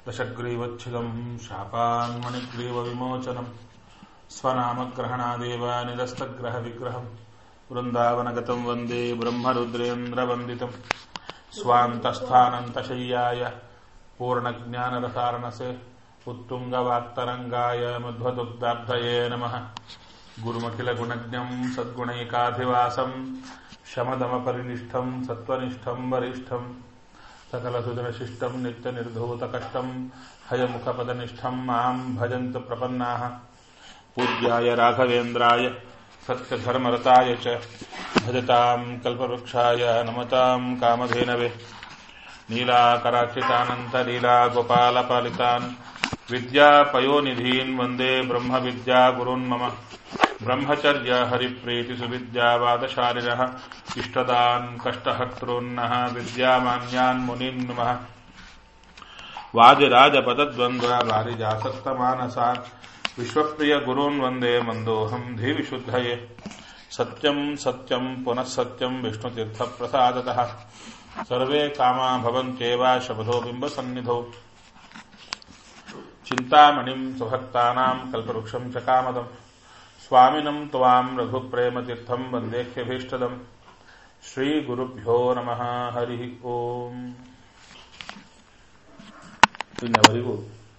दशग्रीवच्छिदम् शापान्मणिग्रीवविमोचनम् स्वनामग्रहणादेव निरस्तग्रहविग्रहम् वृन्दावनगतम् वन्दे ब्रह्मरुद्रेन्द्रवन्दितम् स्वान्तस्थानन्तशय्याय पूर्णज्ञानरसारणसे उत्तुङ्गवाक्तरङ्गाय मध्वदुग्धाब्धये नमः गुरुमखिलगुणज्ञम् सद्गुणैकाधिवासम् शमदमपरिनिष्ठम् सत्त्वनिष्ठम् वरिष्ठम् सकलसुजनशिष्टम् नित्यनिर्धूतकष्टम् हयमुखपदनिष्ठम् माम् भजन्तु प्रपन्नाः पूज्याय राघवेन्द्राय सत्यधर्मरताय च भजताम् कल्पवृक्षाय नमताम् कामधेनवे नीलाकराक्षितानन्तलीलागोपालपालितान् विद्यापयोनिधीन् वन्दे ब्रह्मविद्यागुरुन् मम ब्रह्मचर्य हरिप्रीतिसुविद्यावादशालिनः इष्टदान् कष्टहर्तॄन्नः विद्यामान्यान् मुनीन् नमः वादिराजपदद्वन्द्व वारिजासक्तमानसान् विश्वप्रियगुरून् वन्दे मन्दोऽहम् धीविशुद्धये सत्यम् सत्यम् पुनः सत्यम् विष्णुतीर्थप्रसादतः सर्वे कामा भवन्त्येव शपथो बिम्बसन्निधौ चिन्तामणिम् सुभक्तानाम् कल्पवृक्षम् च कामदम् स्वामिनम् त्वाम् रघुप्रेमतीर्थम् वन्देह्यभीष्टदम् ಶ್ರೀಗುರುಭ್ಯೋ ನಮಃ ಹರಿ ಓಂ ಇನ್ನವರೆಗೂ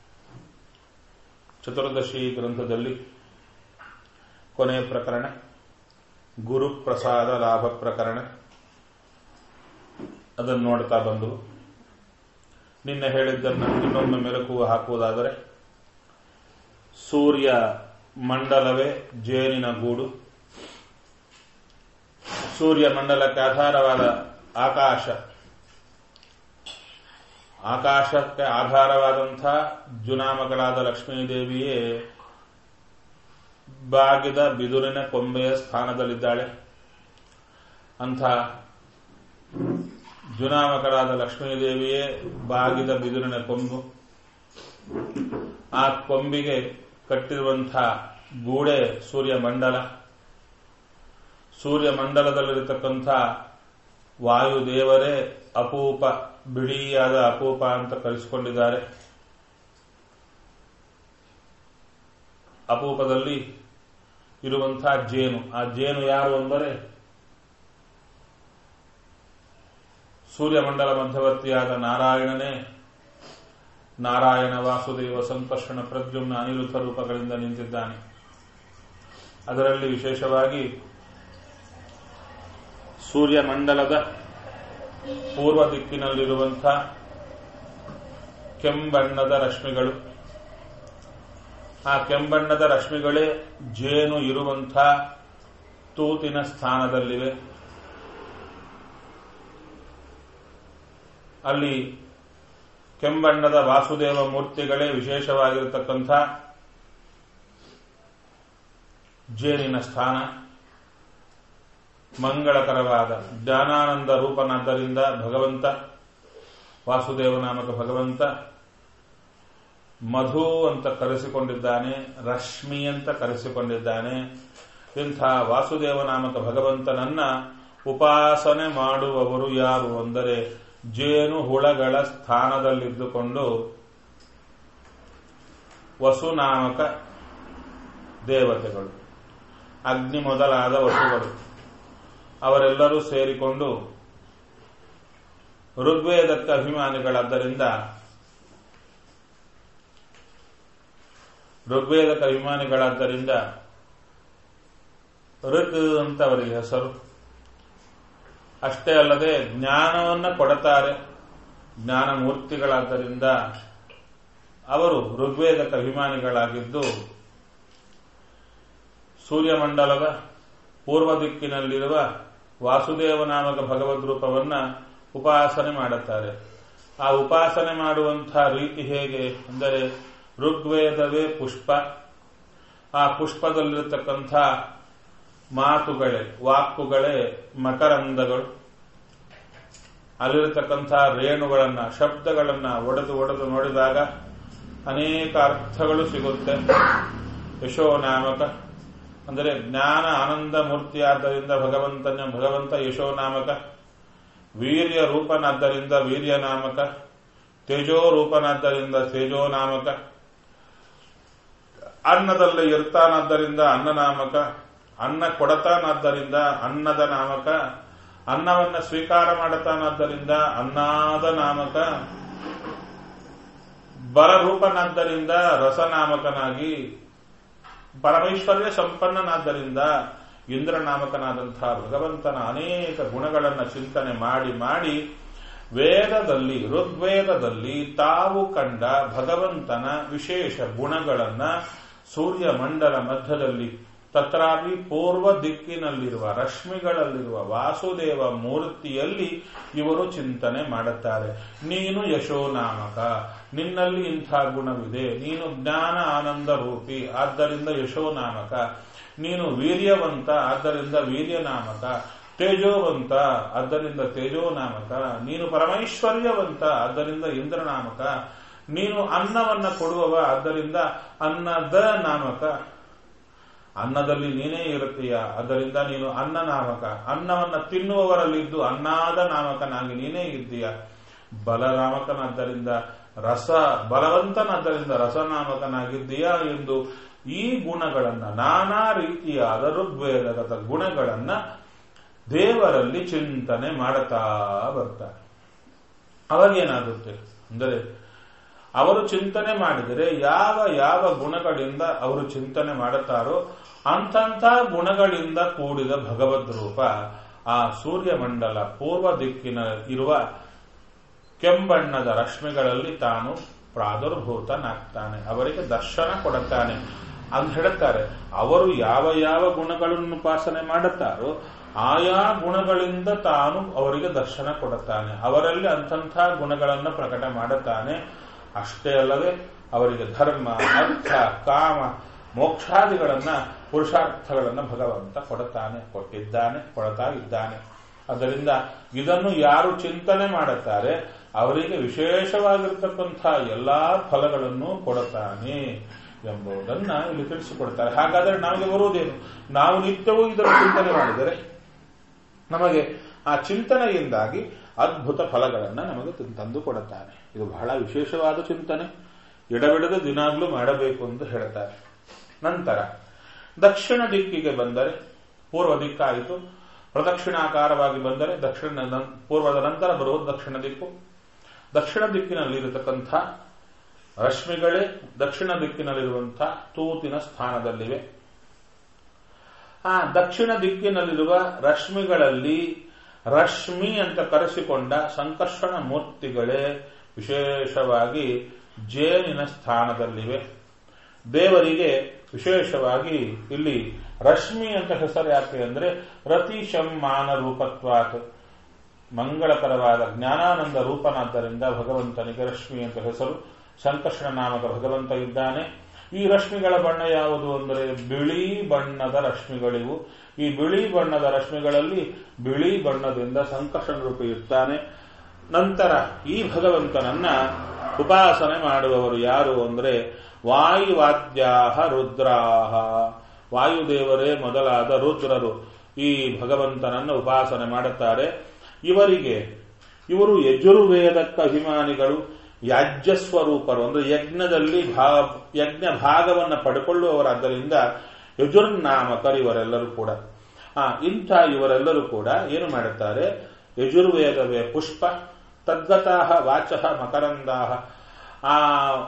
ಚತುರ್ದಶಿ ಗ್ರಂಥದಲ್ಲಿ ಕೊನೆಯ ಪ್ರಕರಣ ಗುರುಪ್ರಸಾದ ಲಾಭ ಪ್ರಕರಣ ಅದನ್ನು ನೋಡ್ತಾ ಬಂದು ನಿನ್ನೆ ಹೇಳಿದ್ದನ್ನು ಇನ್ನೊಮ್ಮೆ ಮೆಲುಕು ಹಾಕುವುದಾದರೆ ಸೂರ್ಯ ಮಂಡಲವೇ ಜೇನಿನ ಗೂಡು ಸೂರ್ಯ ಮಂಡಲಕ್ಕೆ ಆಧಾರವಾದ ಆಕಾಶ ಆಕಾಶಕ್ಕೆ ಆಧಾರವಾದಂಥ ಜುನಾಮಗಳಾದ ಲಕ್ಷ್ಮೀದೇವಿಯೇ ಬಾಗಿದ ಬಿದುರಿನ ಕೊಂಬೆಯ ಸ್ಥಾನದಲ್ಲಿದ್ದಾಳೆ ಅಂಥ ಜುನಾಮಕಳಾದ ಲಕ್ಷ್ಮೀದೇವಿಯೇ ಬಾಗಿದ ಬಿದುರಿನ ಕೊಂಬು ಆ ಕೊಂಬಿಗೆ ಕಟ್ಟಿರುವಂಥ ಗೂಡೆ ಸೂರ್ಯ ಮಂಡಲ ಸೂರ್ಯ ಮಂಡಲದಲ್ಲಿರತಕ್ಕಂಥ ವಾಯುದೇವರೇ ಅಪೂಪ ಬಿಳಿಯಾದ ಅಪೂಪ ಅಂತ ಕರೆಸಿಕೊಂಡಿದ್ದಾರೆ ಅಪೂಪದಲ್ಲಿ ಇರುವಂತಹ ಜೇನು ಆ ಜೇನು ಯಾರು ಅಂದರೆ ಸೂರ್ಯಮಂಡಲ ಮಧ್ಯವರ್ತಿಯಾದ ನಾರಾಯಣನೇ ನಾರಾಯಣ ವಾಸುದೇವ ಸಂಕರ್ಷಣ ಪ್ರದ್ಯುಮ್ನ ಅನಿರುದ್ಧ ರೂಪಗಳಿಂದ ನಿಂತಿದ್ದಾನೆ ಅದರಲ್ಲಿ ವಿಶೇಷವಾಗಿ ಸೂರ್ಯಮಂಡಲದ ಪೂರ್ವ ದಿಕ್ಕಿನಲ್ಲಿರುವಂಥ ಕೆಂಬಣ್ಣದ ರಶ್ಮಿಗಳು ಆ ಕೆಂಬಣ್ಣದ ರಶ್ಮಿಗಳೇ ಜೇನು ಇರುವಂಥ ತೂತಿನ ಸ್ಥಾನದಲ್ಲಿವೆ ಅಲ್ಲಿ ಕೆಂಬಣ್ಣದ ವಾಸುದೇವ ಮೂರ್ತಿಗಳೇ ವಿಶೇಷವಾಗಿರತಕ್ಕಂಥ ಜೇನಿನ ಸ್ಥಾನ ಮಂಗಳಕರವಾದ ಜ್ಞಾನಾನಂದ ರೂಪನಾದ್ದರಿಂದ ಭಗವಂತ ವಾಸುದೇವ ನಾಮಕ ಭಗವಂತ ಮಧು ಅಂತ ಕರೆಸಿಕೊಂಡಿದ್ದಾನೆ ರಶ್ಮಿ ಅಂತ ಕರೆಸಿಕೊಂಡಿದ್ದಾನೆ ಇಂಥ ವಾಸುದೇವ ನಾಮಕ ಭಗವಂತನನ್ನ ಉಪಾಸನೆ ಮಾಡುವವರು ಯಾರು ಅಂದರೆ ಜೇನು ಹುಳಗಳ ಸ್ಥಾನದಲ್ಲಿದ್ದುಕೊಂಡು ವಸುನಾಮಕ ದೇವತೆಗಳು ಅಗ್ನಿ ಮೊದಲಾದ ವಸುಗಳು ಅವರೆಲ್ಲರೂ ಸೇರಿಕೊಂಡು ಋಗ್ವೇದಕ್ಕೆ ಅಭಿಮಾನಿಗಳಾದ್ದರಿಂದ ಋಗ್ವೇದಕ್ಕೆ ಅಭಿಮಾನಿಗಳಾದ್ದರಿಂದ ಋಗ್ ಅಂತ ಅವರಿಗೆ ಹೆಸರು ಅಷ್ಟೇ ಅಲ್ಲದೆ ಜ್ಞಾನವನ್ನು ಕೊಡುತ್ತಾರೆ ಜ್ಞಾನ ಮೂರ್ತಿಗಳಾದ್ದರಿಂದ ಅವರು ಋಗ್ವೇದಕ್ಕೆ ಅಭಿಮಾನಿಗಳಾಗಿದ್ದು ಸೂರ್ಯಮಂಡಲದ ಪೂರ್ವ ದಿಕ್ಕಿನಲ್ಲಿರುವ ವಾಸುದೇವ ನಾಮಕ ಭಗವದ್ ರೂಪವನ್ನ ಉಪಾಸನೆ ಮಾಡುತ್ತಾರೆ ಆ ಉಪಾಸನೆ ಮಾಡುವಂತಹ ರೀತಿ ಹೇಗೆ ಅಂದರೆ ಋಗ್ವೇದವೇ ಪುಷ್ಪ ಆ ಪುಷ್ಪದಲ್ಲಿರತಕ್ಕಂಥ ಮಾತುಗಳೇ ವಾಕುಗಳೇ ಮಕರಂದಗಳು ಅಲ್ಲಿರತಕ್ಕಂಥ ರೇಣುಗಳನ್ನ ಶಬ್ದಗಳನ್ನ ಒಡೆದು ಒಡೆದು ನೋಡಿದಾಗ ಅನೇಕ ಅರ್ಥಗಳು ಸಿಗುತ್ತೆ ಯಶೋ ನಾಮಕ ಅಂದರೆ ಜ್ಞಾನ ಆನಂದ ಮೂರ್ತಿಯಾದ್ದರಿಂದ ಭಗವಂತನ ಭಗವಂತ ಯಶೋ ನಾಮಕ ವೀರ್ಯ ರೂಪನಾದ್ದರಿಂದ ವೀರ್ಯ ನಾಮಕ ತೇಜೋ ರೂಪನಾದ್ದರಿಂದ ತೇಜೋ ನಾಮಕ ಅನ್ನದಲ್ಲಿ ಇರ್ತಾನಾದ್ದರಿಂದ ಅನ್ನ ನಾಮಕ ಅನ್ನ ಕೊಡತಾನಾದ್ದರಿಂದ ಅನ್ನದ ನಾಮಕ ಅನ್ನವನ್ನ ಸ್ವೀಕಾರ ಮಾಡತಾನಾದ್ದರಿಂದ ಅನ್ನಾದ ನಾಮಕ ಬಲರೂಪನಾದ್ದರಿಂದ ರಸನಾಮಕನಾಗಿ ಪರಮೈಶ್ವರ್ಯ ಸಂಪನ್ನನಾದ್ದರಿಂದ ಇಂದ್ರನಾಮಕನಾದಂತಹ ಭಗವಂತನ ಅನೇಕ ಗುಣಗಳನ್ನು ಚಿಂತನೆ ಮಾಡಿ ಮಾಡಿ ವೇದದಲ್ಲಿ ಋಗ್ವೇದದಲ್ಲಿ ತಾವು ಕಂಡ ಭಗವಂತನ ವಿಶೇಷ ಗುಣಗಳನ್ನ ಸೂರ್ಯ ಮಂಡಲ ಮಧ್ಯದಲ್ಲಿ ತತ್ರಾಪಿ ಪೂರ್ವ ದಿಕ್ಕಿನಲ್ಲಿರುವ ರಶ್ಮಿಗಳಲ್ಲಿರುವ ವಾಸುದೇವ ಮೂರ್ತಿಯಲ್ಲಿ ಇವರು ಚಿಂತನೆ ಮಾಡುತ್ತಾರೆ ನೀನು ಯಶೋನಾಮಕ ನಿನ್ನಲ್ಲಿ ಇಂಥ ಗುಣವಿದೆ ನೀನು ಜ್ಞಾನ ಆನಂದ ರೂಪಿ ಆದ್ದರಿಂದ ಯಶೋನಾಮಕ ನೀನು ವೀರ್ಯವಂತ ಆದ್ದರಿಂದ ವೀರ್ಯನಾಮಕ ತೇಜೋವಂತ ಆದ್ದರಿಂದ ತೇಜೋನಾಮಕ ನೀನು ಪರಮೈಶ್ವರ್ಯವಂತ ಆದ್ದರಿಂದ ಇಂದ್ರನಾಮಕ ನೀನು ಅನ್ನವನ್ನ ಕೊಡುವವ ಆದ್ದರಿಂದ ಅನ್ನದ ನಾಮಕ ಅನ್ನದಲ್ಲಿ ನೀನೇ ಇರುತ್ತೀಯ ಅದರಿಂದ ನೀನು ಅನ್ನ ನಾಮಕ ಅನ್ನವನ್ನ ತಿನ್ನುವವರಲ್ಲಿದ್ದು ಅನ್ನಾದ ನಾಮಕನಾಗಿ ನೀನೇ ಇದ್ದೀಯ ಬಲನಾಮಕನಾದ್ದರಿಂದ ರಸ ಬಲವಂತನಾದ್ದರಿಂದ ರಸನಾಮಕನಾಗಿದ್ದೀಯಾ ಎಂದು ಈ ಗುಣಗಳನ್ನ ನಾನಾ ರೀತಿಯಾದ ಋಗ್ವೇದಗತ ಗುಣಗಳನ್ನ ದೇವರಲ್ಲಿ ಚಿಂತನೆ ಮಾಡುತ್ತಾ ಬರ್ತಾರೆ ಅವಾಗೇನಾಗುತ್ತೆ ಅಂದರೆ ಅವರು ಚಿಂತನೆ ಮಾಡಿದರೆ ಯಾವ ಯಾವ ಗುಣಗಳಿಂದ ಅವರು ಚಿಂತನೆ ಮಾಡುತ್ತಾರೋ ಅಂತಂಥ ಗುಣಗಳಿಂದ ಕೂಡಿದ ಭಗವದ್ ರೂಪ ಆ ಸೂರ್ಯಮಂಡಲ ಪೂರ್ವ ದಿಕ್ಕಿನ ಇರುವ ಕೆಂಬಣ್ಣದ ರಶ್ಮಿಗಳಲ್ಲಿ ತಾನು ಪ್ರಾದುರ್ಭೂತನಾಗ್ತಾನೆ ಅವರಿಗೆ ದರ್ಶನ ಕೊಡುತ್ತಾನೆ ಅಂತ ಹೇಳುತ್ತಾರೆ ಅವರು ಯಾವ ಯಾವ ಗುಣಗಳನ್ನು ಉಪಾಸನೆ ಮಾಡುತ್ತಾರೋ ಆಯಾ ಗುಣಗಳಿಂದ ತಾನು ಅವರಿಗೆ ದರ್ಶನ ಕೊಡುತ್ತಾನೆ ಅವರಲ್ಲಿ ಅಂಥಂಥ ಗುಣಗಳನ್ನು ಪ್ರಕಟ ಮಾಡುತ್ತಾನೆ ಅಷ್ಟೇ ಅಲ್ಲದೆ ಅವರಿಗೆ ಧರ್ಮ ಅರ್ಥ ಕಾಮ ಮೋಕ್ಷಾದಿಗಳನ್ನ ಪುರುಷಾರ್ಥಗಳನ್ನ ಭಗವಂತ ಕೊಡುತ್ತಾನೆ ಕೊಟ್ಟಿದ್ದಾನೆ ಕೊಡ್ತಾ ಇದ್ದಾನೆ ಅದರಿಂದ ಇದನ್ನು ಯಾರು ಚಿಂತನೆ ಮಾಡುತ್ತಾರೆ ಅವರಿಗೆ ವಿಶೇಷವಾಗಿರ್ತಕ್ಕಂಥ ಎಲ್ಲಾ ಫಲಗಳನ್ನು ಕೊಡುತ್ತಾನೆ ಎಂಬುದನ್ನ ಇಲ್ಲಿ ತಿಳಿಸಿಕೊಡ್ತಾರೆ ಹಾಗಾದರೆ ನಮಗೆ ಬರುವುದೇನು ನಾವು ನಿತ್ಯವೂ ಇದನ್ನು ಚಿಂತನೆ ಮಾಡಿದರೆ ನಮಗೆ ಆ ಚಿಂತನೆಯಿಂದಾಗಿ ಅದ್ಭುತ ಫಲಗಳನ್ನು ನಮಗೆ ತಂದು ಕೊಡುತ್ತಾನೆ ಇದು ಬಹಳ ವಿಶೇಷವಾದ ಚಿಂತನೆ ಎಡಬಿಡದ ದಿನಾಗ್ಲೂ ಮಾಡಬೇಕು ಎಂದು ಹೇಳ್ತಾರೆ ನಂತರ ದಕ್ಷಿಣ ದಿಕ್ಕಿಗೆ ಬಂದರೆ ಪೂರ್ವ ದಿಕ್ಕಾಯಿತು ಪ್ರದಕ್ಷಿಣಾಕಾರವಾಗಿ ಬಂದರೆ ದಕ್ಷಿಣ ಪೂರ್ವದ ನಂತರ ಬರುವುದು ದಕ್ಷಿಣ ದಿಕ್ಕು ದಕ್ಷಿಣ ದಿಕ್ಕಿನಲ್ಲಿರತಕ್ಕಂಥ ರಶ್ಮಿಗಳೇ ದಕ್ಷಿಣ ದಿಕ್ಕಿನಲ್ಲಿರುವಂತಹ ತೂತಿನ ಸ್ಥಾನದಲ್ಲಿವೆ ಆ ದಕ್ಷಿಣ ದಿಕ್ಕಿನಲ್ಲಿರುವ ರಶ್ಮಿಗಳಲ್ಲಿ ರಶ್ಮಿ ಅಂತ ಕರೆಸಿಕೊಂಡ ಸಂಕರ್ಷಣ ಮೂರ್ತಿಗಳೇ ವಿಶೇಷವಾಗಿ ಜೇನಿನ ಸ್ಥಾನದಲ್ಲಿವೆ ದೇವರಿಗೆ ವಿಶೇಷವಾಗಿ ಇಲ್ಲಿ ರಶ್ಮಿ ಅಂತ ಹೆಸರು ಯಾಕೆ ಅಂದ್ರೆ ರತಿಶಮ್ಮಾನ ರೂಪತ್ವಾತ್ ಮಂಗಳಕರವಾದ ಜ್ಞಾನಾನಂದ ರೂಪನಾದ್ದರಿಂದ ಭಗವಂತನಿಗೆ ರಶ್ಮಿ ಅಂತ ಹೆಸರು ಸಂಕರ್ಷಣ ನಾಮಕ ಭಗವಂತ ಇದ್ದಾನೆ ಈ ರಶ್ಮಿಗಳ ಬಣ್ಣ ಯಾವುದು ಅಂದರೆ ಬಿಳಿ ಬಣ್ಣದ ರಶ್ಮಿಗಳಿವು ಈ ಬಿಳಿ ಬಣ್ಣದ ರಶ್ಮಿಗಳಲ್ಲಿ ಬಿಳಿ ಬಣ್ಣದಿಂದ ಸಂಕರ್ಷಣ ರೂಪ ಇರ್ತಾನೆ ನಂತರ ಈ ಭಗವಂತನನ್ನ ಉಪಾಸನೆ ಮಾಡುವವರು ಯಾರು ಅಂದರೆ ವಾಯುವಾದ್ಯಾಹ ರುದ್ರಾಹ ವಾಯುದೇವರೇ ಮೊದಲಾದ ರುದ್ರರು ಈ ಭಗವಂತನನ್ನು ಉಪಾಸನೆ ಮಾಡುತ್ತಾರೆ ಇವರಿಗೆ ಇವರು ಯಜುರ್ವೇದಕ್ಕ ಅಭಿಮಾನಿಗಳು ಯಾಜ್ಯ ಸ್ವರೂಪರು ಅಂದ್ರೆ ಯಜ್ಞದಲ್ಲಿ ಭಾವ ಯಜ್ಞ ಭಾಗವನ್ನು ಪಡ್ಕೊಳ್ಳುವವರಾದ್ದರಿಂದ ಯಜುರ್ನಾಮಕರು ಇವರೆಲ್ಲರೂ ಕೂಡ ಆ ಇಂಥ ಇವರೆಲ್ಲರೂ ಕೂಡ ಏನು ಮಾಡುತ್ತಾರೆ ಯಜುರ್ವೇದವೇ ಪುಷ್ಪ ತದ್ಗತಾಹ ವಾಚಃ ಮಕರಂದಾಹ ಆ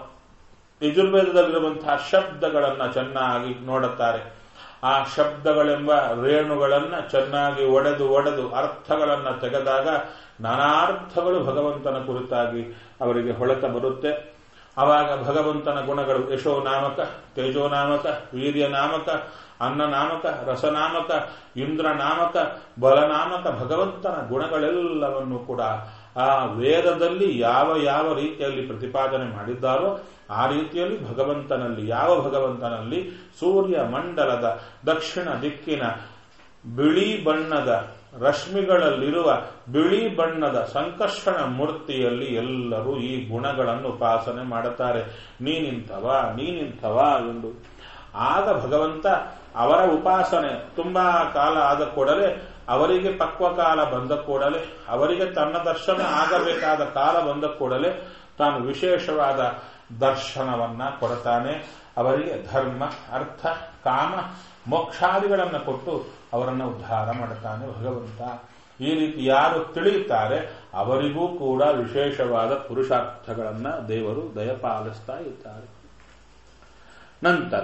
ಯಜುರ್ವೇದದಲ್ಲಿರುವಂತಹ ಶಬ್ದಗಳನ್ನ ಚೆನ್ನಾಗಿ ನೋಡುತ್ತಾರೆ ಆ ಶಬ್ದಗಳೆಂಬ ರೇಣುಗಳನ್ನ ಚೆನ್ನಾಗಿ ಒಡೆದು ಒಡೆದು ಅರ್ಥಗಳನ್ನ ತೆಗೆದಾಗ ನಾನಾರ್ಥಗಳು ಭಗವಂತನ ಕುರಿತಾಗಿ ಅವರಿಗೆ ಹೊಳೆತ ಬರುತ್ತೆ ಆವಾಗ ಭಗವಂತನ ಗುಣಗಳು ಯಶೋ ನಾಮಕ ತೇಜೋ ನಾಮಕ ವೀರ್ಯ ನಾಮಕ ಅನ್ನ ನಾಮಕ ರಸನಾಮಕ ಇಂದ್ರ ನಾಮಕ ಬಲನಾಮಕ ಭಗವಂತನ ಗುಣಗಳೆಲ್ಲವನ್ನು ಕೂಡ ಆ ವೇದದಲ್ಲಿ ಯಾವ ಯಾವ ರೀತಿಯಲ್ಲಿ ಪ್ರತಿಪಾದನೆ ಮಾಡಿದ್ದಾರೋ ಆ ರೀತಿಯಲ್ಲಿ ಭಗವಂತನಲ್ಲಿ ಯಾವ ಭಗವಂತನಲ್ಲಿ ಸೂರ್ಯ ಮಂಡಲದ ದಕ್ಷಿಣ ದಿಕ್ಕಿನ ಬಿಳಿ ಬಣ್ಣದ ರಶ್ಮಿಗಳಲ್ಲಿರುವ ಬಿಳಿ ಬಣ್ಣದ ಸಂಕರ್ಷಣ ಮೂರ್ತಿಯಲ್ಲಿ ಎಲ್ಲರೂ ಈ ಗುಣಗಳನ್ನು ಉಪಾಸನೆ ಮಾಡುತ್ತಾರೆ ನೀನಿಂಥವ ನೀನಿಂಥವ ಎಂದು ಆಗ ಭಗವಂತ ಅವರ ಉಪಾಸನೆ ತುಂಬಾ ಕಾಲ ಆದ ಕೂಡಲೇ ಅವರಿಗೆ ಪಕ್ವ ಕಾಲ ಬಂದ ಕೂಡಲೇ ಅವರಿಗೆ ತನ್ನ ದರ್ಶನ ಆಗಬೇಕಾದ ಕಾಲ ಬಂದ ಕೂಡಲೇ ತಾನು ವಿಶೇಷವಾದ ದರ್ಶನವನ್ನ ಕೊಡ್ತಾನೆ ಅವರಿಗೆ ಧರ್ಮ ಅರ್ಥ ಕಾಮ ಮೋಕ್ಷಾದಿಗಳನ್ನು ಕೊಟ್ಟು ಅವರನ್ನು ಉದ್ಧಾರ ಮಾಡುತ್ತಾನೆ ಭಗವಂತ ಈ ರೀತಿ ಯಾರು ತಿಳಿಯುತ್ತಾರೆ ಅವರಿಗೂ ಕೂಡ ವಿಶೇಷವಾದ ಪುರುಷಾರ್ಥಗಳನ್ನ ದೇವರು ದಯಪಾಲಿಸ್ತಾ ಇದ್ದಾರೆ ನಂತರ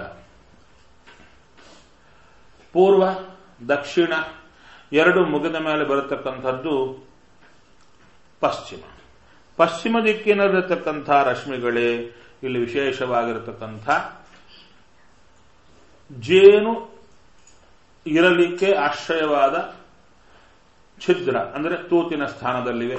ಪೂರ್ವ ದಕ್ಷಿಣ ಎರಡು ಮುಗಿದ ಮೇಲೆ ಬರತಕ್ಕಂಥದ್ದು ಪಶ್ಚಿಮ ಪಶ್ಚಿಮ ದಿಕ್ಕಿನಲ್ಲಿರತಕ್ಕಂಥ ರಶ್ಮಿಗಳೇ ಇಲ್ಲಿ ವಿಶೇಷವಾಗಿರತಕ್ಕಂಥ ಜೇನು ಇರಲಿಕ್ಕೆ ಆಶ್ರಯವಾದ ಛಿದ್ರ ಅಂದರೆ ತೂತಿನ ಸ್ಥಾನದಲ್ಲಿವೆ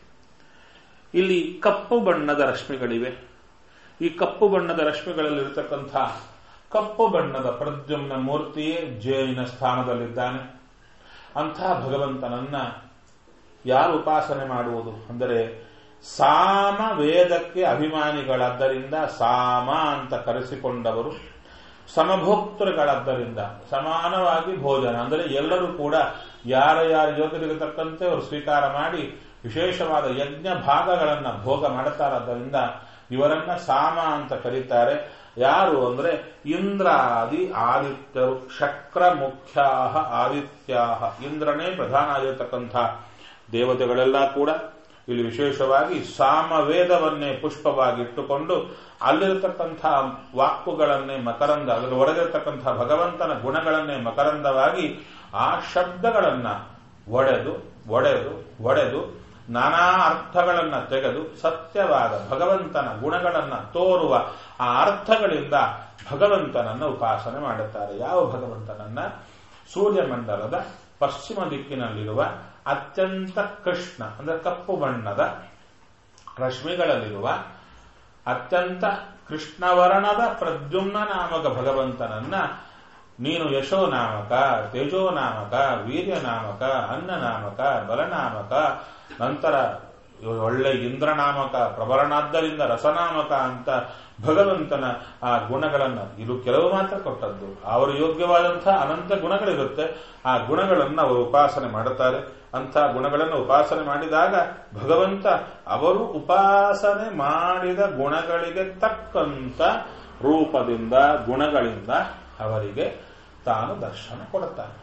ಇಲ್ಲಿ ಕಪ್ಪು ಬಣ್ಣದ ರಶ್ಮಿಗಳಿವೆ ಈ ಕಪ್ಪು ಬಣ್ಣದ ರಶ್ಮಿಗಳಲ್ಲಿರತಕ್ಕಂಥ ಕಪ್ಪು ಬಣ್ಣದ ಪ್ರದ್ಯುಮ್ನ ಮೂರ್ತಿಯೇ ಜೇನಿನ ಸ್ಥಾನದಲ್ಲಿದ್ದಾನೆ ಅಂಥ ಭಗವಂತನನ್ನ ಯಾರು ಉಪಾಸನೆ ಮಾಡುವುದು ಅಂದರೆ ಸಾಮ ವೇದಕ್ಕೆ ಅಭಿಮಾನಿಗಳಾದ್ದರಿಂದ ಸಾಮ ಅಂತ ಕರೆಸಿಕೊಂಡವರು ಸಮಭೋಕ್ತೃಗಳಾದ್ದರಿಂದ ಸಮಾನವಾಗಿ ಭೋಜನ ಅಂದರೆ ಎಲ್ಲರೂ ಕೂಡ ಯಾರ ಯಾರ ಯೋಗ್ಯತೆಗೆ ತಕ್ಕಂತೆ ಅವರು ಸ್ವೀಕಾರ ಮಾಡಿ ವಿಶೇಷವಾದ ಯಜ್ಞ ಭಾಗಗಳನ್ನ ಭೋಗ ಮಾಡುತ್ತಾರಾದ್ದರಿಂದ ಇವರನ್ನ ಸಾಮ ಅಂತ ಕರೀತಾರೆ ಯಾರು ಅಂದ್ರೆ ಇಂದ್ರಾದಿ ಆದಿತ್ಯರು ಶಕ್ರ ಮುಖ್ಯಾ ಆದಿತ್ಯಾ ಇಂದ್ರನೇ ಪ್ರಧಾನ ಆಗಿರತಕ್ಕಂಥ ದೇವತೆಗಳೆಲ್ಲ ಕೂಡ ಇಲ್ಲಿ ವಿಶೇಷವಾಗಿ ಸಾಮವೇದವನ್ನೇ ಪುಷ್ಪವಾಗಿಟ್ಟುಕೊಂಡು ಅಲ್ಲಿರತಕ್ಕಂಥ ವಾಕ್ಕುಗಳನ್ನೇ ಮಕರಂದ ಅದರ ಒಳಗಿರತಕ್ಕಂಥ ಭಗವಂತನ ಗುಣಗಳನ್ನೇ ಮಕರಂದವಾಗಿ ಆ ಶಬ್ದಗಳನ್ನ ಒಡೆದು ಒಡೆದು ಒಡೆದು ನಾನಾ ಅರ್ಥಗಳನ್ನ ತೆಗೆದು ಸತ್ಯವಾದ ಭಗವಂತನ ಗುಣಗಳನ್ನ ತೋರುವ ಆ ಅರ್ಥಗಳಿಂದ ಭಗವಂತನನ್ನ ಉಪಾಸನೆ ಮಾಡುತ್ತಾರೆ ಯಾವ ಭಗವಂತನನ್ನ ಸೂರ್ಯಮಂಡಲದ ಪಶ್ಚಿಮ ದಿಕ್ಕಿನಲ್ಲಿರುವ ಅತ್ಯಂತ ಕೃಷ್ಣ ಅಂದ್ರೆ ಕಪ್ಪು ಬಣ್ಣದ ರಶ್ಮಿಗಳಲ್ಲಿರುವ ಅತ್ಯಂತ ಕೃಷ್ಣವರ್ಣದ ಪ್ರದ್ಯುಮ್ನ ನಾಮಕ ಭಗವಂತನನ್ನ ನೀನು ಯಶೋ ನಾಮಕ ತೇಜೋ ನಾಮಕ ವೀರ್ಯ ನಾಮಕ ಅನ್ನ ನಾಮಕ ಬಲನಾಮಕ ನಂತರ ಒಳ್ಳೆ ಇಂದ್ರನಾಮಕ ಪ್ರಬಲನಾದ್ದರಿಂದ ರಸನಾಮಕ ಅಂತ ಭಗವಂತನ ಆ ಗುಣಗಳನ್ನ ಇದು ಕೆಲವು ಮಾತ್ರ ಕೊಟ್ಟದ್ದು ಅವರ ಯೋಗ್ಯವಾದಂತಹ ಅನಂತ ಗುಣಗಳಿರುತ್ತೆ ಆ ಗುಣಗಳನ್ನು ಅವರು ಉಪಾಸನೆ ಮಾಡುತ್ತಾರೆ ಅಂಥ ಗುಣಗಳನ್ನು ಉಪಾಸನೆ ಮಾಡಿದಾಗ ಭಗವಂತ ಅವರು ಉಪಾಸನೆ ಮಾಡಿದ ಗುಣಗಳಿಗೆ ತಕ್ಕಂತ ರೂಪದಿಂದ ಗುಣಗಳಿಂದ ಅವರಿಗೆ ತಾನು ದರ್ಶನ ಕೊಡುತ್ತಾನೆ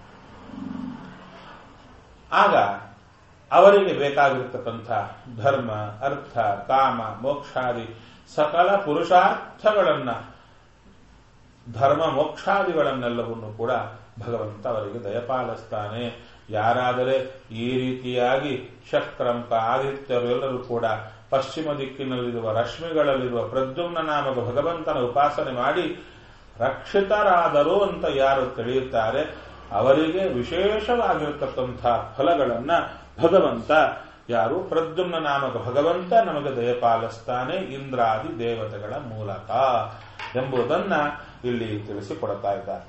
ಆಗ ಅವರಿಗೆ ಬೇಕಾಗಿರತಕ್ಕಂಥ ಧರ್ಮ ಅರ್ಥ ಕಾಮ ಮೋಕ್ಷಾದಿ ಸಕಲ ಪುರುಷಾರ್ಥಗಳನ್ನ ಧರ್ಮ ಮೋಕ್ಷಾದಿಗಳನ್ನೆಲ್ಲವನ್ನು ಕೂಡ ಭಗವಂತ ಅವರಿಗೆ ದಯಪಾಲಿಸ್ತಾನೆ ಯಾರಾದರೆ ಈ ರೀತಿಯಾಗಿ ಶಕ್ರಂಕ ಆದಿತ್ಯರು ಎಲ್ಲರೂ ಕೂಡ ಪಶ್ಚಿಮ ದಿಕ್ಕಿನಲ್ಲಿರುವ ರಶ್ಮಿಗಳಲ್ಲಿರುವ ಪ್ರದ್ಯುಮ್ನ ನಾಮಕ ಭಗವಂತನ ಉಪಾಸನೆ ಮಾಡಿ ರಕ್ಷಿತರಾದರು ಅಂತ ಯಾರು ತಿಳಿಯುತ್ತಾರೆ ಅವರಿಗೆ ವಿಶೇಷವಾಗಿರತಕ್ಕಂಥ ಫಲಗಳನ್ನ ಭಗವಂತ ಯಾರು ಪ್ರದ್ಯುಮ್ನ ನಾಮಕ ಭಗವಂತ ನಮಗೆ ದಯಪಾಲಿಸ್ತಾನೆ ಇಂದ್ರಾದಿ ದೇವತೆಗಳ ಮೂಲಕ ಎಂಬುದನ್ನ ಇಲ್ಲಿ ತಿಳಿಸಿಕೊಡ್ತಾ ಇದ್ದಾರೆ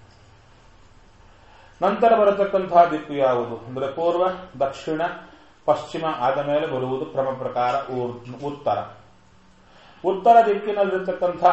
ನಂತರ ಬರತಕ್ಕಂತಹ ದಿಕ್ಕು ಯಾವುದು ಅಂದರೆ ಪೂರ್ವ ದಕ್ಷಿಣ ಪಶ್ಚಿಮ ಆದ ಮೇಲೆ ಬರುವುದು ಕ್ರಮ ಪ್ರಕಾರ ಉತ್ತರ ಉತ್ತರ ದಿಕ್ಕಿನಲ್ಲಿರ್ತಕ್ಕಂಥ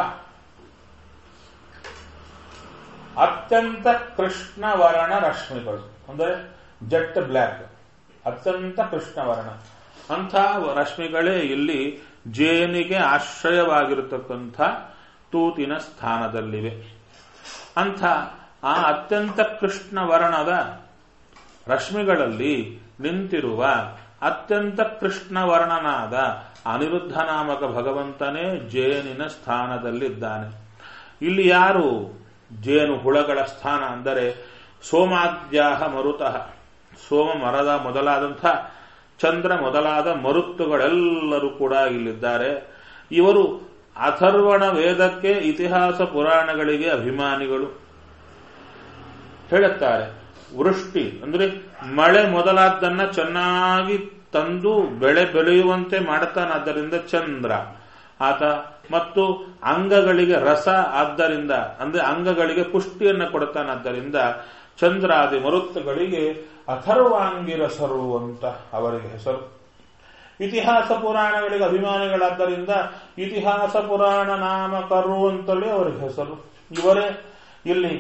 ಅತ್ಯಂತ ಕೃಷ್ಣವರ್ಣ ರಶ್ಮಿಗಳು ಅಂದರೆ ಜಟ್ ಬ್ಲ್ಯಾಕ್ ಅತ್ಯಂತ ಕೃಷ್ಣವರ್ಣ ಅಂಥ ರಶ್ಮಿಗಳೇ ಇಲ್ಲಿ ಜೇನಿಗೆ ಆಶ್ರಯವಾಗಿರತಕ್ಕಂಥ ತೂತಿನ ಸ್ಥಾನದಲ್ಲಿವೆ ಅಂಥ ಆ ಅತ್ಯಂತ ಕೃಷ್ಣವರ್ಣದ ರಶ್ಮಿಗಳಲ್ಲಿ ನಿಂತಿರುವ ಅತ್ಯಂತ ಕೃಷ್ಣವರ್ಣನಾದ ಅನಿರುದ್ಧ ನಾಮಕ ಭಗವಂತನೇ ಜೇನಿನ ಸ್ಥಾನದಲ್ಲಿದ್ದಾನೆ ಇಲ್ಲಿ ಯಾರು ಜೇನು ಹುಳಗಳ ಸ್ಥಾನ ಅಂದರೆ ಸೋಮಾದ್ಯಾಹ ಮರುತಃ ಸೋಮ ಮರದ ಮೊದಲಾದಂಥ ಚಂದ್ರ ಮೊದಲಾದ ಮರುತ್ತುಗಳೆಲ್ಲರೂ ಕೂಡ ಇಲ್ಲಿದ್ದಾರೆ ಇವರು ಅಥರ್ವಣ ವೇದಕ್ಕೆ ಇತಿಹಾಸ ಪುರಾಣಗಳಿಗೆ ಅಭಿಮಾನಿಗಳು ಹೇಳುತ್ತಾರೆ ವೃಷ್ಟಿ ಅಂದ್ರೆ ಮಳೆ ಮೊದಲಾದ್ದನ್ನ ಚೆನ್ನಾಗಿ ತಂದು ಬೆಳೆ ಬೆಳೆಯುವಂತೆ ಮಾಡುತ್ತಾನಾದ್ದರಿಂದ ಚಂದ್ರ ಆತ ಮತ್ತು ಅಂಗಗಳಿಗೆ ರಸ ಆದ್ದರಿಂದ ಅಂದ್ರೆ ಅಂಗಗಳಿಗೆ ಪುಷ್ಟಿಯನ್ನು ಕೊಡುತ್ತಾನಾದ್ದರಿಂದ ಚಂದ್ರಾದಿ ಮರುತ್ತುಗಳಿಗೆ ಅಥರ್ವಾಂಗಿರಸರು ಅಂತ ಅವರಿಗೆ ಹೆಸರು ಇತಿಹಾಸ ಪುರಾಣಗಳಿಗೆ ಅಭಿಮಾನಿಗಳಾದ್ದರಿಂದ ಇತಿಹಾಸ ಪುರಾಣ ನಾಮಕರು ಅಂತಲೇ ಅವರಿಗೆ ಹೆಸರು ಇವರೇ ಇಲ್ಲಿ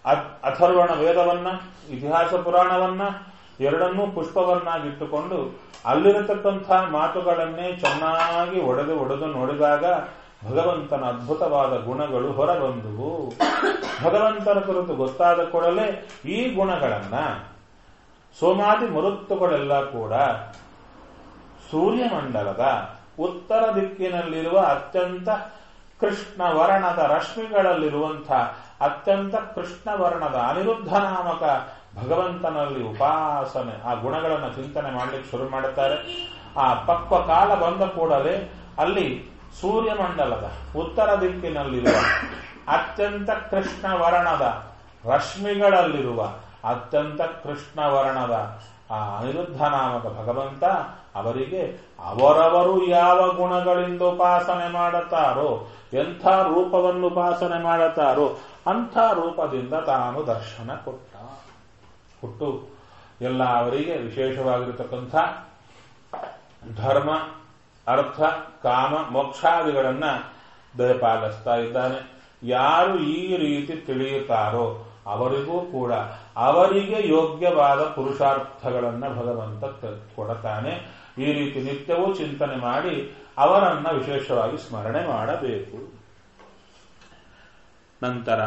ಅಥರ್ವಣ ವೇದವನ್ನ ಇತಿಹಾಸ ಪುರಾಣವನ್ನ ಎರಡನ್ನೂ ಪುಷ್ಪವನ್ನಾಗಿಟ್ಟುಕೊಂಡು ಅಲ್ಲಿರತಕ್ಕಂಥ ಮಾತುಗಳನ್ನೇ ಚೆನ್ನಾಗಿ ಒಡೆದು ಒಡೆದು ನೋಡಿದಾಗ ಭಗವಂತನ ಅದ್ಭುತವಾದ ಗುಣಗಳು ಹೊರಬಂದುವು ಭಗವಂತನ ಕುರಿತು ಗೊತ್ತಾದ ಕೂಡಲೇ ಈ ಗುಣಗಳನ್ನ ಸೋಮಾದಿ ಮರುತ್ತುಗಳೆಲ್ಲ ಕೂಡ ಸೂರ್ಯಮಂಡಲದ ಉತ್ತರ ದಿಕ್ಕಿನಲ್ಲಿರುವ ಅತ್ಯಂತ ಕೃಷ್ಣ ವರ್ಣದ ರಶ್ಮಿಗಳಲ್ಲಿರುವಂತಹ ಅತ್ಯಂತ ಕೃಷ್ಣ ವರ್ಣದ ಅನಿರುದ್ಧ ನಾಮಕ ಭಗವಂತನಲ್ಲಿ ಉಪಾಸನೆ ಆ ಗುಣಗಳನ್ನು ಚಿಂತನೆ ಮಾಡಲಿಕ್ಕೆ ಶುರು ಮಾಡುತ್ತಾರೆ ಆ ಪಕ್ವ ಕಾಲ ಬಂದ ಕೂಡಲೇ ಅಲ್ಲಿ ಸೂರ್ಯಮಂಡಲದ ಉತ್ತರ ದಿಕ್ಕಿನಲ್ಲಿರುವ ಅತ್ಯಂತ ಕೃಷ್ಣ ವರ್ಣದ ರಶ್ಮಿಗಳಲ್ಲಿರುವ ಅತ್ಯಂತ ಕೃಷ್ಣ ವರ್ಣದ ಆ ಅನಿರುದ್ಧ ನಾಮಕ ಭಗವಂತ ಅವರಿಗೆ ಅವರವರು ಯಾವ ಗುಣಗಳಿಂದ ಉಪಾಸನೆ ಮಾಡುತ್ತಾರೋ ಎಂಥ ರೂಪವನ್ನು ಉಪಾಸನೆ ಮಾಡುತ್ತಾರೋ ಅಂಥ ರೂಪದಿಂದ ತಾನು ದರ್ಶನ ಕೊಟ್ಟ ಕೊಟ್ಟು ಎಲ್ಲ ಅವರಿಗೆ ವಿಶೇಷವಾಗಿರತಕ್ಕಂಥ ಧರ್ಮ ಅರ್ಥ ಕಾಮ ಮೋಕ್ಷಾದಿಗಳನ್ನ ದಯಪಾಲಿಸ್ತಾ ಇದ್ದಾನೆ ಯಾರು ಈ ರೀತಿ ತಿಳಿಯುತ್ತಾರೋ ಅವರಿಗೂ ಕೂಡ ಅವರಿಗೆ ಯೋಗ್ಯವಾದ ಪುರುಷಾರ್ಥಗಳನ್ನ ಭಗವಂತ ಕೊಡತಾನೆ ಈ ರೀತಿ ನಿತ್ಯವೂ ಚಿಂತನೆ ಮಾಡಿ ಅವರನ್ನ ವಿಶೇಷವಾಗಿ ಸ್ಮರಣೆ ಮಾಡಬೇಕು ನಂತರ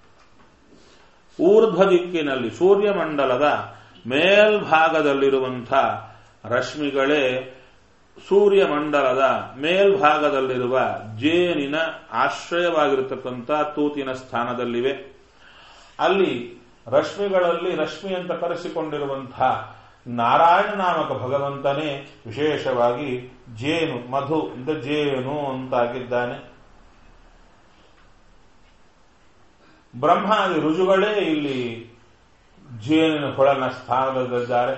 ಊರ್ಧ್ವ ದಿಕ್ಕಿನಲ್ಲಿ ಸೂರ್ಯಮಂಡಲದ ಮೇಲ್ಭಾಗದಲ್ಲಿರುವಂಥ ರಶ್ಮಿಗಳೇ ಸೂರ್ಯಮಂಡಲದ ಮೇಲ್ಭಾಗದಲ್ಲಿರುವ ಜೇನಿನ ಆಶ್ರಯವಾಗಿರತಕ್ಕಂಥ ತೂತಿನ ಸ್ಥಾನದಲ್ಲಿವೆ ಅಲ್ಲಿ ರಶ್ಮಿಗಳಲ್ಲಿ ರಶ್ಮಿ ಅಂತ ಕರೆಸಿಕೊಂಡಿರುವಂತಹ ನಾರಾಯಣ ನಾಮಕ ಭಗವಂತನೇ ವಿಶೇಷವಾಗಿ ಜೇನು ಮಧು ಇಂದ ಜೇನು ಅಂತಾಗಿದ್ದಾನೆ ಬ್ರಹ್ಮಾದಿ ರುಜುಗಳೇ ಇಲ್ಲಿ ಜೇನಿನ ಹೊಳನ ಸ್ಥಾನದಲ್ಲಿದ್ದಾರೆ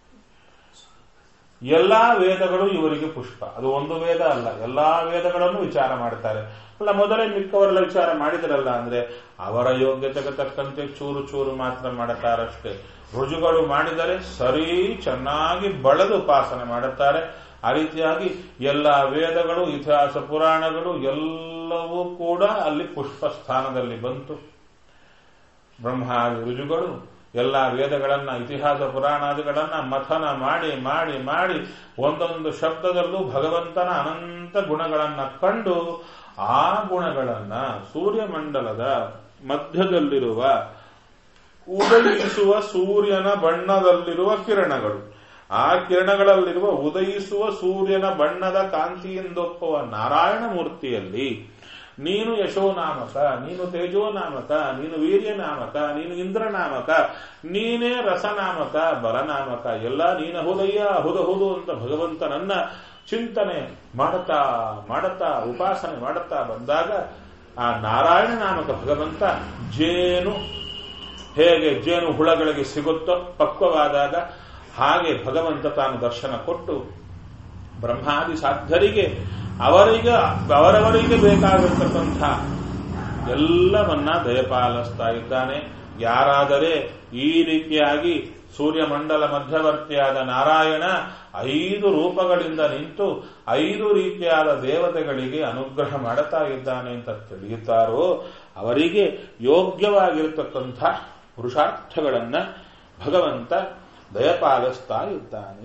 ಎಲ್ಲಾ ವೇದಗಳು ಇವರಿಗೆ ಪುಷ್ಪ ಅದು ಒಂದು ವೇದ ಅಲ್ಲ ಎಲ್ಲಾ ವೇದಗಳನ್ನು ವಿಚಾರ ಮಾಡ್ತಾರೆ ಅಲ್ಲ ಮೊದಲೇ ಮಿಕ್ಕವರೆಲ್ಲ ವಿಚಾರ ಮಾಡಿದ್ರಲ್ಲ ಅಂದ್ರೆ ಅವರ ಯೋಗ್ಯತೆಗೆ ತಕ್ಕಂತೆ ಚೂರು ಚೂರು ಮಾತ್ರ ಮಾಡುತ್ತಾರಷ್ಟೇ ರುಜುಗಳು ಮಾಡಿದರೆ ಸರಿ ಚೆನ್ನಾಗಿ ಬಳದು ಉಪಾಸನೆ ಮಾಡುತ್ತಾರೆ ಆ ರೀತಿಯಾಗಿ ಎಲ್ಲ ವೇದಗಳು ಇತಿಹಾಸ ಪುರಾಣಗಳು ಎಲ್ಲವೂ ಕೂಡ ಅಲ್ಲಿ ಪುಷ್ಪ ಸ್ಥಾನದಲ್ಲಿ ಬಂತು ಬ್ರಹ್ಮಾದಿ ರುಜುಗಳು ಎಲ್ಲ ವೇದಗಳನ್ನ ಇತಿಹಾಸ ಪುರಾಣಾದಿಗಳನ್ನ ಮಥನ ಮಾಡಿ ಮಾಡಿ ಮಾಡಿ ಒಂದೊಂದು ಶಬ್ದದಲ್ಲೂ ಭಗವಂತನ ಅನಂತ ಗುಣಗಳನ್ನ ಕಂಡು ಆ ಗುಣಗಳನ್ನ ಸೂರ್ಯಮಂಡಲದ ಮಧ್ಯದಲ್ಲಿರುವ ಉದಯಿಸುವ ಸೂರ್ಯನ ಬಣ್ಣದಲ್ಲಿರುವ ಕಿರಣಗಳು ಆ ಕಿರಣಗಳಲ್ಲಿರುವ ಉದಯಿಸುವ ಸೂರ್ಯನ ಬಣ್ಣದ ಕಾಂತಿಯಿಂದೊಪ್ಪುವ ನಾರಾಯಣ ಮೂರ್ತಿಯಲ್ಲಿ ನೀನು ಯಶೋನಾಮಕ ನೀನು ತೇಜೋನಾಮಕ ನೀನು ವೀರ್ಯನಾಮಕ ನೀನು ಇಂದ್ರನಾಮಕ ನೀನೇ ರಸನಾಮಕ ಬಲನಾಮಕ ಎಲ್ಲ ನೀನ ಹುದಯ್ಯ ಹುದಹುದು ಅಂತ ಭಗವಂತನನ್ನ ಚಿಂತನೆ ಮಾಡುತ್ತಾ ಮಾಡುತ್ತಾ ಉಪಾಸನೆ ಮಾಡುತ್ತಾ ಬಂದಾಗ ಆ ನಾರಾಯಣ ನಾಮಕ ಭಗವಂತ ಜೇನು ಹೇಗೆ ಜೇನು ಹುಳಗಳಿಗೆ ಸಿಗುತ್ತೋ ಪಕ್ವವಾದಾಗ ಹಾಗೆ ಭಗವಂತ ತಾನು ದರ್ಶನ ಕೊಟ್ಟು ಬ್ರಹ್ಮಾದಿ ಸಾಧ್ಯರಿಗೆ ಅವರಿಗೆ ಅವರವರಿಗೆ ಬೇಕಾಗಿರ್ತಕ್ಕಂಥ ಎಲ್ಲವನ್ನ ದಯಪಾಲಿಸ್ತಾ ಇದ್ದಾನೆ ಯಾರಾದರೆ ಈ ರೀತಿಯಾಗಿ ಸೂರ್ಯಮಂಡಲ ಮಧ್ಯವರ್ತಿಯಾದ ನಾರಾಯಣ ಐದು ರೂಪಗಳಿಂದ ನಿಂತು ಐದು ರೀತಿಯಾದ ದೇವತೆಗಳಿಗೆ ಅನುಗ್ರಹ ಮಾಡುತ್ತಾ ಇದ್ದಾನೆ ಅಂತ ತಿಳಿಯುತ್ತಾರೋ ಅವರಿಗೆ ಯೋಗ್ಯವಾಗಿರತಕ್ಕಂಥ ಪುರುಷಾರ್ಥಗಳನ್ನ ಭಗವಂತ ದಯಪಾಲಿಸ್ತಾ ಇದ್ದಾನೆ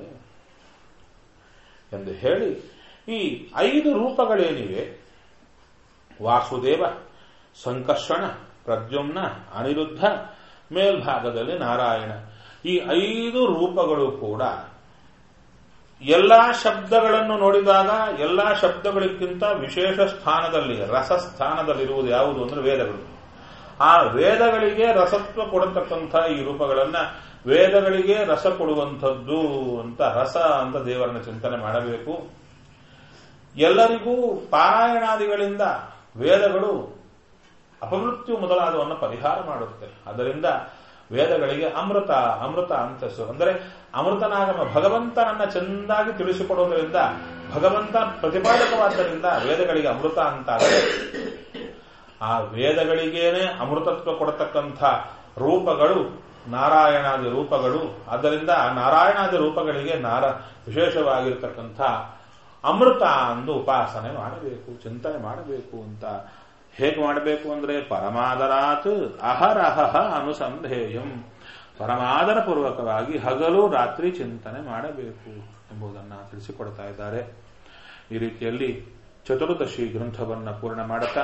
ಎಂದು ಹೇಳಿ ಈ ಐದು ರೂಪಗಳೇನಿವೆ ವಾಸುದೇವ ಸಂಕರ್ಷಣ ಪ್ರದ್ಯುಮ್ನ ಅನಿರುದ್ಧ ಮೇಲ್ಭಾಗದಲ್ಲಿ ನಾರಾಯಣ ಈ ಐದು ರೂಪಗಳು ಕೂಡ ಎಲ್ಲಾ ಶಬ್ದಗಳನ್ನು ನೋಡಿದಾಗ ಎಲ್ಲಾ ಶಬ್ದಗಳಿಗಿಂತ ವಿಶೇಷ ಸ್ಥಾನದಲ್ಲಿ ರಸ ಸ್ಥಾನದಲ್ಲಿರುವುದು ಯಾವುದು ಅಂದ್ರೆ ವೇದಗಳು ಆ ವೇದಗಳಿಗೆ ರಸತ್ವ ಕೊಡತಕ್ಕಂಥ ಈ ರೂಪಗಳನ್ನ ವೇದಗಳಿಗೆ ರಸ ಕೊಡುವಂಥದ್ದು ಅಂತ ರಸ ಅಂತ ದೇವರನ್ನ ಚಿಂತನೆ ಮಾಡಬೇಕು ಎಲ್ಲರಿಗೂ ಪಾರಾಯಣಾದಿಗಳಿಂದ ವೇದಗಳು ಅಪಮೃತ್ಯು ಮೊದಲಾದವನ್ನು ಪರಿಹಾರ ಮಾಡುತ್ತೆ ಅದರಿಂದ ವೇದಗಳಿಗೆ ಅಮೃತ ಅಮೃತ ಅಂತ ಹೆಸರು ಅಂದರೆ ಅಮೃತನಾಗಮ ಭಗವಂತನನ್ನ ಚೆಂದಾಗಿ ತಿಳಿಸಿಕೊಡೋದ್ರಿಂದ ಭಗವಂತ ಪ್ರತಿಪಾದಕವಾದ್ದರಿಂದ ವೇದಗಳಿಗೆ ಅಮೃತ ಅಂತಾದರೆ ಆ ವೇದಗಳಿಗೇನೆ ಅಮೃತತ್ವ ಕೊಡತಕ್ಕಂಥ ರೂಪಗಳು ನಾರಾಯಣಾದಿ ರೂಪಗಳು ಆದ್ದರಿಂದ ಆ ನಾರಾಯಣಾದಿ ರೂಪಗಳಿಗೆ ನಾರ ವಿಶೇಷವಾಗಿರ್ತಕ್ಕಂಥ ಅಮೃತ ಅಂದು ಉಪಾಸನೆ ಮಾಡಬೇಕು ಚಿಂತನೆ ಮಾಡಬೇಕು ಅಂತ ಹೇಗೆ ಮಾಡಬೇಕು ಅಂದ್ರೆ ಪರಮಾದರಾತ್ ಅಹರಹ ಅನುಸಂಧೇಯಂ ಪರಮಾದರಪೂರ್ವಕವಾಗಿ ಹಗಲು ರಾತ್ರಿ ಚಿಂತನೆ ಮಾಡಬೇಕು ಎಂಬುದನ್ನು ತಿಳಿಸಿಕೊಡ್ತಾ ಇದ್ದಾರೆ ಈ ರೀತಿಯಲ್ಲಿ ಚತುರ್ದಶಿ ಗ್ರಂಥವನ್ನು ಪೂರ್ಣ ಮಾಡುತ್ತಾ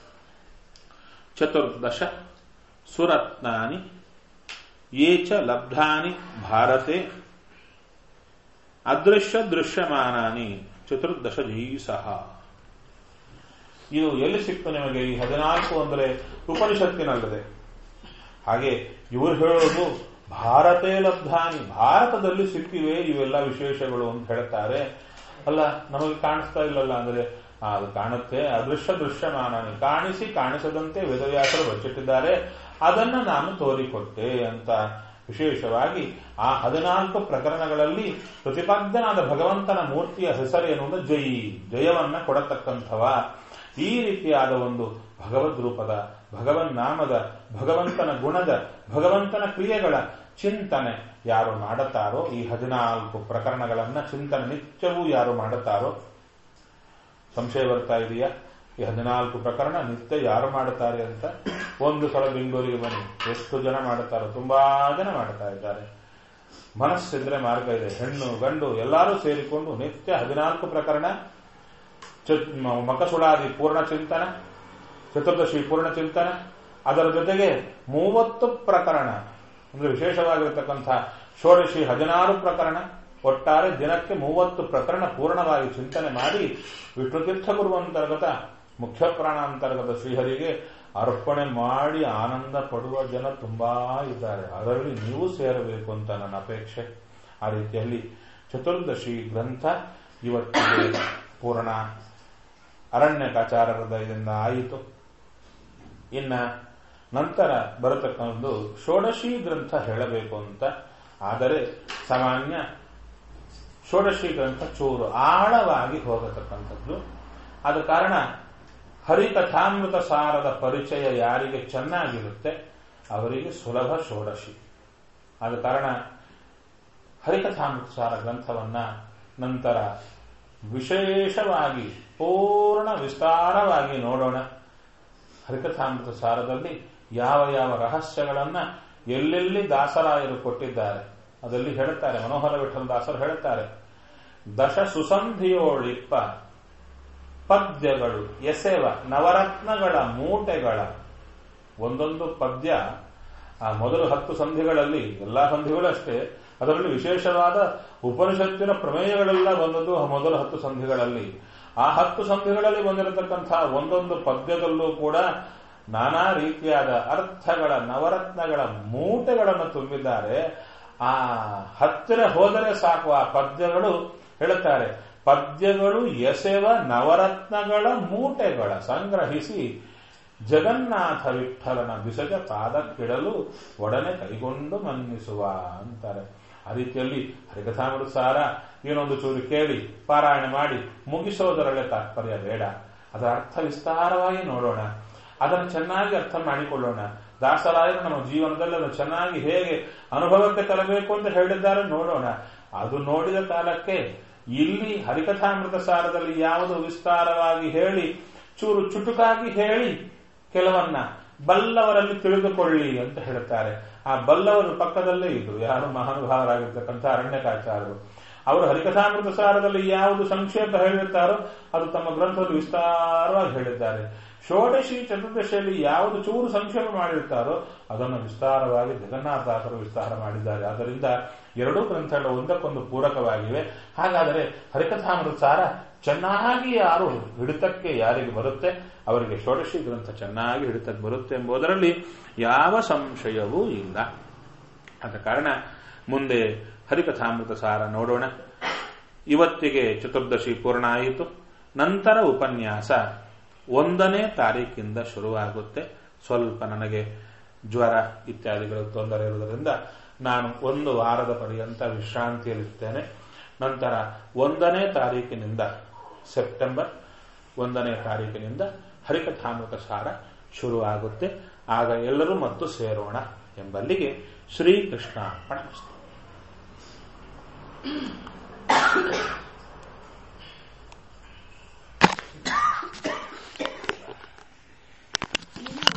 ಚತುರ್ದಶ ಸುರತ್ನಾನಿ ಏಚ ಲಬ್ಧಾನಿ ಭಾರತೆ ಅದೃಶ್ಯ ದೃಶ್ಯಮಾನಾನಿ ಚತುರ್ದಶ ಜೀಸಹ ಇದು ಎಲ್ಲಿ ಸಿಕ್ತು ನಿಮಗೆ ಈ ಹದಿನಾಲ್ಕು ಅಂದರೆ ಉಪನಿಷತ್ತಿನಲ್ಲದೆ ಹಾಗೆ ಇವರು ಹೇಳೋದು ಭಾರತೇ ಲಬ್ಧಾನಿ ಭಾರತದಲ್ಲಿ ಸಿಕ್ಕಿವೆ ಇವೆಲ್ಲ ವಿಶೇಷಗಳು ಅಂತ ಹೇಳ್ತಾರೆ ಅಲ್ಲ ನಮಗೆ ಕಾಣಿಸ್ತಾ ಇಲ್ಲಲ್ಲ ಅಂದ್ರೆ ಆ, ಅದು ಕಾಣುತ್ತೆ ಅದೃಶ್ಯ ದೃಶ್ಯಮಾನಾನಿ ಕಾಣಿಸಿ ಕಾಣಿಸದಂತೆ ವೇದವ್ಯಾಸರು ಬಚ್ಚಿಟ್ಟಿದ್ದಾರೆ ಅದನ್ನ ನಾನು ತೋರಿಕೊಟ್ಟೆ ಅಂತ ವಿಶೇಷವಾಗಿ ಆ ಹದಿನಾಲ್ಕು ಪ್ರಕರಣಗಳಲ್ಲಿ ಪ್ರತಿಪಾದ್ಯನಾದ ಭಗವಂತನ ಮೂರ್ತಿಯ ಹೆಸರೇನು ಅಂದ್ರೆ ಜಯಿ ಜಯವನ್ನ ಕೊಡತಕ್ಕಂಥವ ಈ ರೀತಿಯಾದ ಒಂದು ಭಗವದ್ ರೂಪದ ಭಗವನ್ ನಾಮದ ಭಗವಂತನ ಗುಣದ ಭಗವಂತನ ಕ್ರಿಯೆಗಳ ಚಿಂತನೆ ಯಾರು ಮಾಡುತ್ತಾರೋ ಈ ಹದಿನಾಲ್ಕು ಪ್ರಕರಣಗಳನ್ನ ಚಿಂತನೆ ನಿತ್ಯವೂ ಯಾರು ಮಾಡುತ್ತಾರೋ ಸಂಶಯ ಬರ್ತಾ ಇದೆಯಾ ಈ ಹದಿನಾಲ್ಕು ಪ್ರಕರಣ ನಿತ್ಯ ಯಾರು ಮಾಡುತ್ತಾರೆ ಅಂತ ಒಂದು ಸಲ ಬೆಂಗಳೂರಿಗೆ ಬನ್ನಿ ಎಷ್ಟು ಜನ ಮಾಡುತ್ತಾರೋ ತುಂಬಾ ಜನ ಮಾಡ್ತಾ ಇದ್ದಾರೆ ಮನಸ್ಸಿದ್ರೆ ಮಾರ್ಗ ಇದೆ ಹೆಣ್ಣು ಗಂಡು ಎಲ್ಲರೂ ಸೇರಿಕೊಂಡು ನಿತ್ಯ ಹದಿನಾಲ್ಕು ಪ್ರಕರಣ ಚ- ಮ- ಮಕಸುಳಾದಿ ಪೂರ್ಣ ಚಿಂತನ ಚತುರ್ದಶಿ ಪೂರ್ಣ ಚಿಂತನ ಅದರ ಜೊತೆಗೆ ಮೂವತ್ತು ಪ್ರಕರಣ ಅಂದ್ರೆ ವಿಶೇಷವಾಗಿರತಕ್ಕಂಥ ಷೋಡಶಿ ಹದಿನಾರು ಪ್ರಕರಣ ಒಟ್ಟಾರೆ ದಿನಕ್ಕೆ ಮೂವತ್ತು ಪ್ರಕರಣ ಪೂರ್ಣವಾಗಿ ಚಿಂತನೆ ಮಾಡಿ ವಿಷ್ಣುತೀರ್ಥ ಗುರುವಂತರ್ಗತ ಮುಖ್ಯ ಪ್ರಾಣಾಂತರ್ಗತ ಶ್ರೀಹರಿಗೆ ಅರ್ಪಣೆ ಮಾಡಿ ಆನಂದ ಪಡುವ ಜನ ತುಂಬಾ ಇದ್ದಾರೆ ಅದರಲ್ಲಿ ನೀವು ಸೇರಬೇಕು ಅಂತ ನನ್ನ ಅಪೇಕ್ಷೆ ಆ ರೀತಿಯಲ್ಲಿ ಚತುರ್ದಶಿ ಗ್ರಂಥ ಇವತ್ತಿಗೆ ಪೂರ್ಣ ಅರಣ್ಯಕಾಚಾರರ ಇದರಿಂದ ಆಯಿತು ಇನ್ನ ನಂತರ ಬರತಕ್ಕಂಥದ್ದು ಷೋಡಶಿ ಗ್ರಂಥ ಹೇಳಬೇಕು ಅಂತ ಆದರೆ ಸಾಮಾನ್ಯ ಷೋಡಶಿ ಗ್ರಂಥ ಚೂರು ಆಳವಾಗಿ ಹೋಗತಕ್ಕಂಥದ್ದು ಆದ ಕಾರಣ ಹರಿಕಥಾಮೃತ ಸಾರದ ಪರಿಚಯ ಯಾರಿಗೆ ಚೆನ್ನಾಗಿರುತ್ತೆ ಅವರಿಗೆ ಸುಲಭ ಷೋಡಶಿ ಆದ ಕಾರಣ ಹರಿಕಥಾಮೃತ ಸಾರ ಗ್ರಂಥವನ್ನ ನಂತರ ವಿಶೇಷವಾಗಿ ಪೂರ್ಣ ವಿಸ್ತಾರವಾಗಿ ನೋಡೋಣ ಹರಿಕಥಾಮೃತ ಸಾರದಲ್ಲಿ ಯಾವ ಯಾವ ರಹಸ್ಯಗಳನ್ನ ಎಲ್ಲೆಲ್ಲಿ ದಾಸರಾಯರು ಕೊಟ್ಟಿದ್ದಾರೆ ಅದರಲ್ಲಿ ಹೇಳುತ್ತಾರೆ ಮನೋಹರ ವಿಠಲ ದಾಸರು ಹೇಳುತ್ತಾರೆ ದಶ ಸುಸಂಧಿಯೋಳಿಪ್ಪ ಪದ್ಯಗಳು ಎಸೆವ ನವರತ್ನಗಳ ಮೂಟೆಗಳ ಒಂದೊಂದು ಪದ್ಯ ಆ ಮೊದಲು ಹತ್ತು ಸಂಧಿಗಳಲ್ಲಿ ಎಲ್ಲಾ ಸಂಧಿಗಳು ಅಷ್ಟೇ ಅದರಲ್ಲಿ ವಿಶೇಷವಾದ ಉಪನಿಷತ್ತಿನ ಪ್ರಮೇಯಗಳೆಲ್ಲ ಬಂದದ್ದು ಆ ಮೊದಲು ಹತ್ತು ಸಂಧಿಗಳಲ್ಲಿ ಆ ಹತ್ತು ಸಂಧಿಗಳಲ್ಲಿ ಬಂದಿರತಕ್ಕಂತಹ ಒಂದೊಂದು ಪದ್ಯದಲ್ಲೂ ಕೂಡ ನಾನಾ ರೀತಿಯಾದ ಅರ್ಥಗಳ ನವರತ್ನಗಳ ಮೂಟೆಗಳನ್ನು ತುಂಬಿದ್ದಾರೆ ಆ ಹತ್ತಿರ ಹೋದರೆ ಸಾಕು ಆ ಪದ್ಯಗಳು ಹೇಳುತ್ತಾರೆ ಪದ್ಯಗಳು ಎಸೆವ ನವರತ್ನಗಳ ಮೂಟೆಗಳ ಸಂಗ್ರಹಿಸಿ ಜಗನ್ನಾಥ ವಿಠಲನ ಬಿಸಜ ಪಾದಕ್ಕಿಡಲು ಒಡನೆ ಕೈಗೊಂಡು ಮನ್ನಿಸುವ ಅಂತಾರೆ ಆ ರೀತಿಯಲ್ಲಿ ಹರಿಕಥಾಮೃತ ಸಾರ ಏನೊಂದು ಚೂರು ಕೇಳಿ ಪಾರಾಯಣ ಮಾಡಿ ಮುಗಿಸೋದರಲ್ಲೇ ತಾತ್ಪರ್ಯ ಬೇಡ ಅದರ ಅರ್ಥ ವಿಸ್ತಾರವಾಗಿ ನೋಡೋಣ ಅದನ್ನು ಚೆನ್ನಾಗಿ ಅರ್ಥ ಮಾಡಿಕೊಳ್ಳೋಣ ದಾಸರಾಯರು ನಮ್ಮ ಜೀವನದಲ್ಲಿ ಅದನ್ನು ಚೆನ್ನಾಗಿ ಹೇಗೆ ಅನುಭವಕ್ಕೆ ತರಬೇಕು ಅಂತ ಹೇಳಿದ್ದಾರೆ ನೋಡೋಣ ಅದು ನೋಡಿದ ಕಾಲಕ್ಕೆ ಇಲ್ಲಿ ಹರಿಕಥಾಮೃತ ಸಾರದಲ್ಲಿ ಯಾವುದು ವಿಸ್ತಾರವಾಗಿ ಹೇಳಿ ಚೂರು ಚುಟುಕಾಗಿ ಹೇಳಿ ಕೆಲವನ್ನ ಬಲ್ಲವರಲ್ಲಿ ತಿಳಿದುಕೊಳ್ಳಿ ಅಂತ ಹೇಳುತ್ತಾರೆ ಆ ಬಲ್ಲವರು ಪಕ್ಕದಲ್ಲೇ ಇದ್ರು ಯಾರು ಮಹಾನುಭಾವರಾಗಿರ್ತಕ್ಕಂಥ ಅರಣ್ಯಕಾಚಾರರು ಅವರು ಹರಿಕಥಾಮೃತ ಸಾರದಲ್ಲಿ ಯಾವುದು ಸಂಕ್ಷೇಪ ಹೇಳಿರ್ತಾರೋ ಅದು ತಮ್ಮ ಗ್ರಂಥದಲ್ಲಿ ವಿಸ್ತಾರವಾಗಿ ಹೇಳಿದ್ದಾರೆ ಷೋಡಶಿ ಚತುರ್ದಶಿಯಲ್ಲಿ ಯಾವುದು ಚೂರು ಸಂಕ್ಷೇಪ ಮಾಡಿರ್ತಾರೋ ಅದನ್ನು ವಿಸ್ತಾರವಾಗಿ ಜಗನ್ನಾಥದಾಸರು ವಿಸ್ತಾರ ಮಾಡಿದ್ದಾರೆ ಆದ್ದರಿಂದ ಎರಡೂ ಗ್ರಂಥಗಳು ಒಂದಕ್ಕೊಂದು ಪೂರಕವಾಗಿವೆ ಹಾಗಾದರೆ ಹರಿಕಥಾಮೃತ ಸಾರ ಚೆನ್ನಾಗಿ ಯಾರು ಹಿಡಿತಕ್ಕೆ ಯಾರಿಗೆ ಬರುತ್ತೆ ಅವರಿಗೆ ಷೋಡಶಿ ಗ್ರಂಥ ಚೆನ್ನಾಗಿ ಹಿಡಿತಕ್ಕೆ ಬರುತ್ತೆ ಎಂಬುದರಲ್ಲಿ ಯಾವ ಸಂಶಯವೂ ಇಲ್ಲ ಆದ ಕಾರಣ ಮುಂದೆ ಹರಿಕಥಾಮೃತ ಸಾರ ನೋಡೋಣ ಇವತ್ತಿಗೆ ಚತುರ್ದಶಿ ಪೂರ್ಣ ಆಯಿತು ನಂತರ ಉಪನ್ಯಾಸ ಒಂದನೇ ತಾರೀಕಿಂದ ಶುರುವಾಗುತ್ತೆ ಸ್ವಲ್ಪ ನನಗೆ ಜ್ವರ ಇತ್ಯಾದಿಗಳು ತೊಂದರೆ ಇರುವುದರಿಂದ ನಾನು ಒಂದು ವಾರದ ಪರ್ಯಂತ ವಿಶ್ರಾಂತಿಯಲ್ಲಿರ್ತೇನೆ ನಂತರ ಒಂದನೇ ತಾರೀಕಿನಿಂದ ಸೆಪ್ಟೆಂಬರ್ ಒಂದನೇ ತಾರೀಕಿನಿಂದ ಹರಿಕಥಾಮೃತ ಸಾರ ಶುರುವಾಗುತ್ತೆ ಆಗ ಎಲ್ಲರೂ ಮತ್ತು ಸೇರೋಣ ಎಂಬಲ್ಲಿಗೆ ಶ್ರೀಕೃಷ್ಣ ಅರ್ಪಣಮಸ್ತು